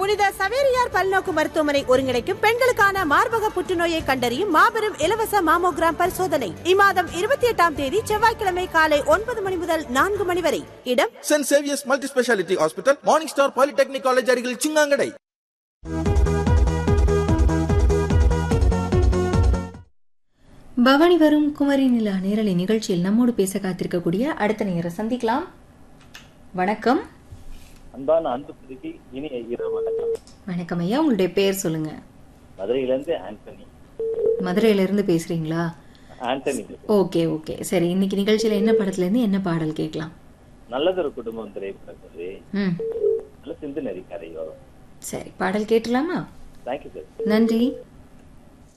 புனித சவேரியார் பல்நோக்கு மருத்துவமனை ஒருங்கிணைக்கும் பெண்களுக்கான மார்பக புற்றுநோயை கண்டறியும் மாபெரும் இலவச மாமோகிராம் பரிசோதனை இம்மாதம் இருபத்தி எட்டாம் தேதி செவ்வாய்க்கிழமை காலை ஒன்பது மணி முதல் நான்கு மணி வரை இடம் Saint Xavier's multi speciality hospital morning star polytechnic college அருகில் சிங்காங்கடை பவானி வரும் குமரி நிலா நேரலை நிகழ்ச்சியில் நம்மோடு பேச காத்திருக்கக்கூடிய அடுத்த நேர சந்திக்கலாம் வணக்கம் அன்பான அன்பு திருக்கி இனிய இரவு வணக்கம் வணக்கம் ஐயா உங்களுடைய பேர் சொல்லுங்க மதுரையிலேருந்து ஆண்டனி மதுரையில இருந்து பேசுறீங்களா ஆண்டனி ஓகே ஓகே சரி இன்னைக்கு நிகழ்ச்சியில என்ன படத்துல இருந்து என்ன பாடல் கேட்கலாம் நல்லதொரு குடும்பம் திரைப்படக்குது ம் நல்ல சிந்து நெறி கரையோ சரி பாடல் கேட்டலாமா தேங்க்யூ சார் நன்றி